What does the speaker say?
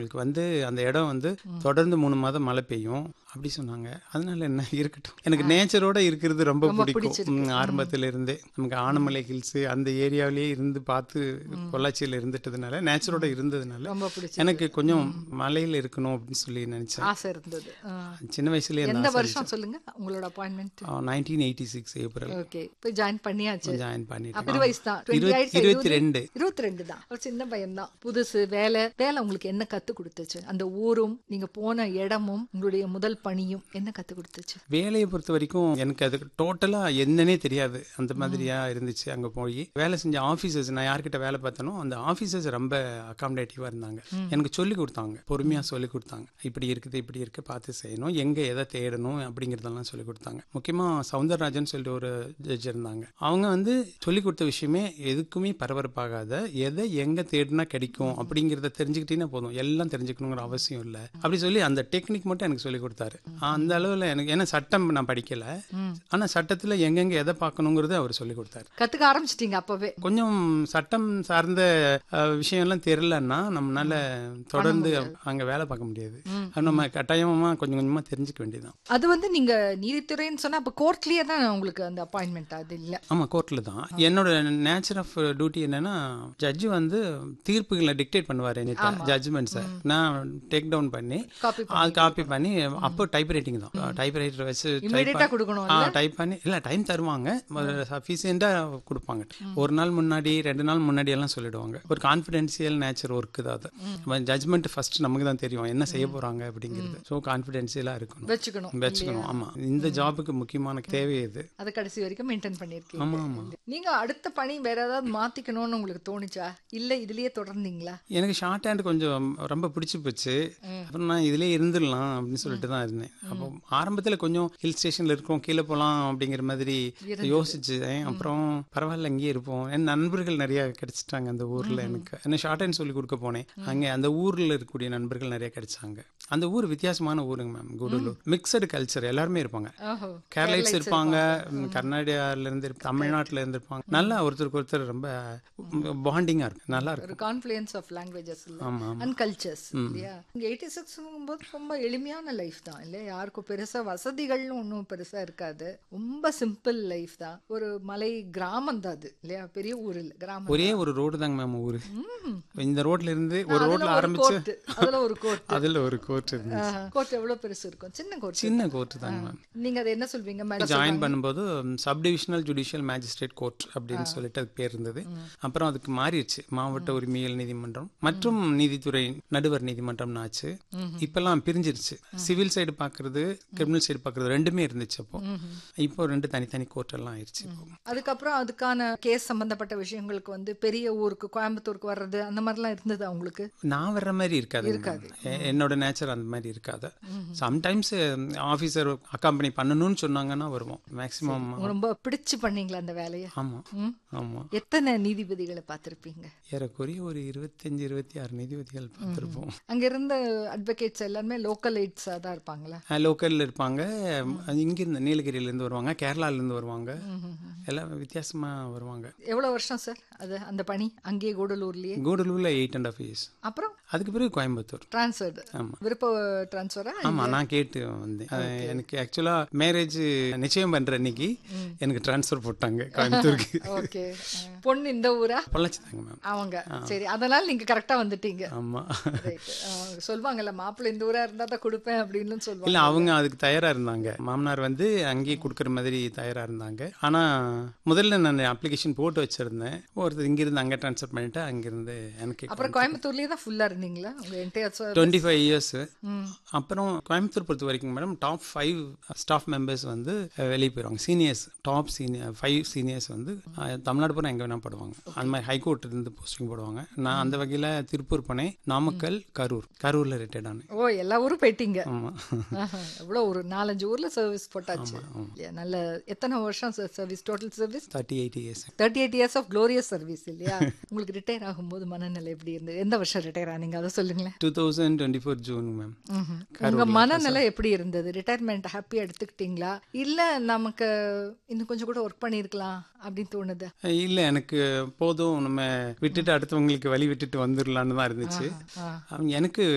உங்களுக்கு வந்து அந்த இடம் வந்து தொடர்ந்து மூணு மாதம் மழை பெய்யும் அப்படி சொன்னாங்க அதனால என்ன இருக்கட்டும் எனக்கு நேச்சரோட இருக்கிறது ரொம்ப ரொம்ப பிடிக்கும் பிடிச்சிருக்கு. ம், ஆரம்பத்துல இருந்தே நமக்கு ஆனமலை ஹில்ஸ் அந்த ஏரியாவிலேயே இருந்து பார்த்து பொள்ளாச்சியில் இருந்துட்டதுனால நேச்சரோட இருந்ததுனால ரொம்ப பிடிச்சி எனக்கு கொஞ்சம் மலையில இருக்கணும் அப்படின்னு சொல்லி நினைச்சேன் ஆசை இருந்தது ஆ. சின்ன வயசுலயே எந்த வருஷம் சொல்லுங்க உங்களோட appointment nineteen eighty six April okay போய் ஜாயின் பண்ணியாச்சு ஜாயின் அப்ப பண்ணிட்டேன் இது வயசு தான் இருபத்தி இருபத்தி ரெண்டு இருபத்தி ரெண்டு தான் ஒரு சின்ன பையன் தான் புதுசு வேலை வேலை உங்களுக்கு என்ன கத்து கொடுத்துச்சு அந்த ஊரும் நீங்க போன இடமும் உங்களுடைய முதல் பணியும் என்ன கத்து கொடுத்துச்சு வேலையை பொறுத்த வரைக்கும் எனக்கு அது டோட்டலா என்னன்னே தெரியாது அந்த மாதிரியா இருந்துச்சு அங்க போய் வேலை செஞ்ச ஆபீசர்ஸ் நான் யார்கிட்ட வேலை பார்த்தனோ அந்த ஆபீசர்ஸ் ரொம்ப அகாமடேட்டிவா இருந்தாங்க எனக்கு சொல்லி கொடுத்தாங்க பொறுமையா சொல்லி கொடுத்தாங்க இப்படி இருக்குது இப்படி இருக்கு பார்த்து செய்யணும் எங்க எதை தேடணும் அப்படிங்கறதெல்லாம் சொல்லி கொடுத்தாங்க முக்கியமா சவுந்தரராஜன் சொல்லிட்டு ஒரு ஜட்ஜ் இருந்தாங்க அவங்க வந்து சொல்லி கொடுத்த விஷயமே எதுக்குமே பரபரப்பாகாத எதை எங்க தேடினா கிடைக்கும் அப்படிங்கறத தெரிஞ்சுக்கிட்டீங்கன்னா போதும் எல்லாம் தெரிஞ்சுக்கணுங்கிற அவசியம் இல்லை அப்படி சொல்லி அந்த டெக்னிக் மட்டும் எனக்கு சொல்லி கொடுத்தாரு அந்த அளவுல எனக்கு ஏன்னா சட்டம் நான் படிக்கல ஆனா சட்டத்துல எங்கெங்க எதை பார்க்கணுங்கிறத அவர் சொல்லி கொடுத்தாரு கத்துக்க ஆரம்பிச்சிட்டீங்க அப்பவே கொஞ்சம் சட்டம் சார்ந்த அஹ், விஷயம்லாம் தெரியலன்னா நம்மளால தொடர்ந்து அங்க வேலை பார்க்க முடியாது அது நம்ம கட்டாயமா கொஞ்சம் கொஞ்சமா தெரிஞ்சுக்க வேண்டியதுதான் அது வந்து நீங்க நீதித்துறைன்னு சொன்னா அப்ப கோர்ட்லயே தான் உங்களுக்கு அந்த அப்பாயின்மெண்ட் அது இல்ல ஆமா கோர்ட்ல தான் என்னோட நேச்சர் ஆஃப் டியூட்டி என்னன்னா ஜட்ஜு வந்து தீர்ப்புகளை டிக்டேட் பண்ணுவார் எனி ஜட்ஜ்மெண்ட்ஸை நான் டேக் டவுன் பண்ணி காப்பி அது காப்பி பண்ணி அப்போ டைப் ரைட்டிங் தான் டைப் ரைட்டர் வச்சு இமிடியேட்டா கொடுக்கணும் ஆ டைப் பண்ணி இல்லை டைம் தருவாங்க சஃபிஷியண்டாக கொடுப்பாங்க ஒரு நாள் முன்னாடி ரெண்டு நாள் முன்னாடி எல்லாம் சொல்லிடுவாங்க ஒரு கான்ஃபிடென்சியல் நேச்சர் ஒர்க்கு தான் அது ஜட்ஜ்மெண்ட் ஃபர்ஸ்ட் நமக்கு தான் தெரியும் என்ன செய்ய போறாங்க அப்படிங்கிறது ஸோ கான்ஃபிடென்சியலாக இருக்கணும் வச்சுக்கணும் வச்சுக்கணும் ஆமா இந்த ஜாபுக்கு முக்கியமான தேவை இது அதை கடைசி வரைக்கும் மெயின்டைன் ஆமா பண்ணிருக்கீங்க ஆமா நீங்க அடுத்த பணி வேற ஏதாவது மாத்திக்கணும்னு உங்களுக்கு தோணுச்சா இல்ல இதுலயே தொடர்ந்தீங்களா எனக்கு ஷார்ட் ஹேண்ட் கொஞ்சம் ரொம்ப பிடிச்சி போச்சு அப்புறம் நான் இதுலயே இருந்துடலாம் அப்படின்னு சொல்லிட்டு தான் இருந்தேன் அப்போ ஆரம்பத்துல கொஞ்சம் ஹில் ஸ்டேஷன்ல இருக்கோம் கீழே போகலாம் அப்படிங்கிற மாதிரி யோசிச்சேன் அப்புறம் பரவாயில்ல இங்கேயே இருப்போம் என் நண்பர்கள் நிறைய கிடைச்சிட்டாங்க அந்த ஊர்ல எனக்கு என்ன ஷார்ட் ஹேண்ட் சொல்லி கொடுக்க போனேன் அங்க அந்த ஊர்ல இருக்கக்கூடிய நண்பர்கள் நிறைய கிடைச்சாங்க அந்த ஊர் வித்தியாசமான ஊருங்க மேம் கூடலூர் மிக்சடு கல்ச்சர் எல்லாருமே இருப்பாங்க ஓஹோ கேரளைட்ஸ் இருப்பாங்க ம், கர்நாடகால இருந்து இருப்பாங்க, தமிழ்நாட்டுல இருந்து இருப்பாங்க நல்லா ஒருத்தருக்கு ஒருத்தர் ரொம்ப பாண்டிங்கா இருக்கும் நல்லா இருக்கும் ஒரு கான்ஃப்ளூயன்ஸ் ஆஃப் லாங்குவேஜஸ் இல்ல ஆமா ஆமா அண்ட் கல்ச்சர்ஸ் இல்லையா இங்க எயிட்டி சிக்ஸ்ங்கும்போது ரொம்ப எளிமையான லைஃப் தான் இல்லையா யாருக்கும் பெருசா வசதிகள்னு ஒன்றும் பெருசா இருக்காது ரொம்ப சிம்பிள் லைஃப் தான் ஒரு மலை கிராமம் தான் அது இல்லையா பெரிய ஊர் இல்ல கிராமம் ஒரே ஒரு ரோடு தாங்க மேம் ஊரு இந்த ரோட்ல இருந்து ஒரு ரோட்ல ஆரம்பிச்சு கோர்ட் அதுல ஒரு கோர்ட் அதுல ஒரு கோர்ட் இருந்துச்சு கோர்ட் எவ்வளவு பெருசு இருக்கும் சின்ன கோர்ட் சின்ன கோர்ட் தாங்க மேம் நீங்க அதை என்ன சொல்வீங்க மேடம் ஜாயின் பண்ணும்போது sub divisional judicial magistrate court அப்படின்னு சொல்லிட்டு அதுக்கு பேர் இருந்தது அப்புறம் அதுக்கு மாறிடுச்சு மாவட்ட உரிமையியல் நீதிமன்றம் மற்றும் நீதித்துறை நடுவர் நீதிமன்றம்னு ஆச்சு இப்பெல்லாம் பிரிஞ்சிருச்சு சிவில் சைடு பாக்குறது கிரிமினல் சைடு பாக்குறது ரெண்டுமே இருந்துச்சு அப்போ இப்போ ரெண்டு தனித்தனி கோர்ட் எல்லாம் ஆயிருச்சு இப்போ அதுக்கப்புறம் அதுக்கான கேஸ் சம்பந்தப்பட்ட விஷயங்களுக்கு வந்து பெரிய ஊருக்கு கோயம்புத்தூருக்கு வர்றது அந்த மாதிரிலாம் இருந்தது அவங்களுக்கு நான் வர்ற மாதிரி இருக்காது எ- என்னோட நேச்சர் அந்த மாதிரி இருக்காது சம்டைம்ஸ் ஆஃபீஸர் அக்காம்பனி பண்ணணும்னு சொன்னாங்கன்னா வருவோம் மேக்ஸிமம் ரொம்ப பிடிச்சு பண்ணீங்களா அந்த வேலையை ஆமா ம். ஆமா எத்தனை நீதிபதிகளை பார்த்திருப்பீங்க ஏறக்குறைய ஒரு இருபத்தஞ்சு இருபத்தி ஆறு நீதிபதிகள் பார்த்துருப்போம் அங்க இருந்த அட்வொகேட்ஸ் எல்லாருமே லோக்கல் எய்ட்ஸா தான் இருப்பாங்களா லோக்கல்ல இருப்பாங்க இங்கிருந்து நீலகிரியில இருந்து வருவாங்க கேரளால இருந்து வருவாங்க எல்லாம் வித்தியாசமா வருவாங்க எவ்வளவு வருஷம் சார் அது அந்த பணி அங்கேயே கூடலூர்லயே கூடலூர்ல எயிட் அண்ட் ஆஃப் இயர்ஸ் அப்புறம் அதுக்கு பிறகு கோயம்புத்தூர் டிரான்ஸ்ஃபர் ஆமா. விருப்ப டிரான்ஸ்ஃபரா ஆமா நான் கேட்டு வந்தேன் அது எனக்கு ஆக்சுவலா மேரேஜ் நிச்சயம் பண்ற அன்னைக்கு எனக்கு ட்ரான்ஸ்ஃபர் போட்டாங்க கோயம்புத்தூருக்கு ஓகே பொண்ணு இந்த ஊரா பொள்ளாச்சி தாங்க மேம் அவங்க சரி அதனால நீங்க கரெக்டா வந்துட்டீங்க ஆமா ரைட் சொல்லுவாங்கல்ல மாப்பிள்ளை இந்த ஊரா இருந்தா தான் கொடுப்பேன் அப்படின்னு சொல்லுவாங்க இல்ல அவங்க அதுக்கு தயாரா இருந்தாங்க மாமனார் வந்து அங்கேயே கொடுக்குற மாதிரி தயாரா இருந்தாங்க ஆனா முதல்ல நான் அப்ளிகேஷன் போட்டு வச்சிருந்தேன் ஒருத்தர் இங்கிருந்து அங்க ட்ரான்ஸ்ஃபர் பண்ணிட்டு அங்கிருந்து எனக்கு அப்புறம் கோயம்புத்தூர்லயே தான் ஃபுல்லா இருந்தீங்களா உங்க என்டையர் டுவெண்ட்டி ஃபைவ் இயர்ஸ் அப்புறம் கோயம்புத்தூர் பொறுத்த வரைக்கும் madam top five staff members வந்து அஹ், வெளியே போயிடுவாங்க seniors top senior five seniors வந்து அஹ், தமிழ்நாடு பூரா எங்கே வேணா போடுவாங்க அந்த மாதிரி ஹைகோர்ட் இருந்து போஸ்டிங் போடுவாங்க நான் அந்த வகையில் திருப்பூர் போனேன் நாமக்கல் கரூர் கரூர்ல ரிட்டையர்ட் ஆனேன் ஓ எல்லா ஊரும் போயிட்டீங்க ஆமா ஆஹா, எவ்வளவு ஒரு நாலஞ்சு ஊர்ல சர்வீஸ் போட்டாச்சு இல்லையா நல்ல எத்தனை வருஷம் service total service thirty eight years thirty eight years of glorious service இல்லையா உங்களுக்கு ரிட்டையர் ஆகும்போது மனநிலை எப்படி இருந்தது எந்த வருஷம் ரிட்டையர் ஆனீங்க அதை சொல்லுங்களேன் two thousand twenty four June ma'am ம்ஹும். உங்க மனநிலை எப்படி இருந்தது ரிட்டையர்மெண்ட் ஹாப்பியா எடுத்துக்கிட்டீங்களா இல்ல நமக்கு இன்னும் கொஞ்சம் கூட ஒர்க் பண்ணிருக்கலாம் அப்படின்னு தோணுது இல்லை எனக்கு போதும் நம்ம விட்டுட்டு அடுத்தவங்களுக்கு வழி விட்டுட்டு வந்துடலான்னு தான் இருந்துச்சு ஆ. அவங்க எனக்கு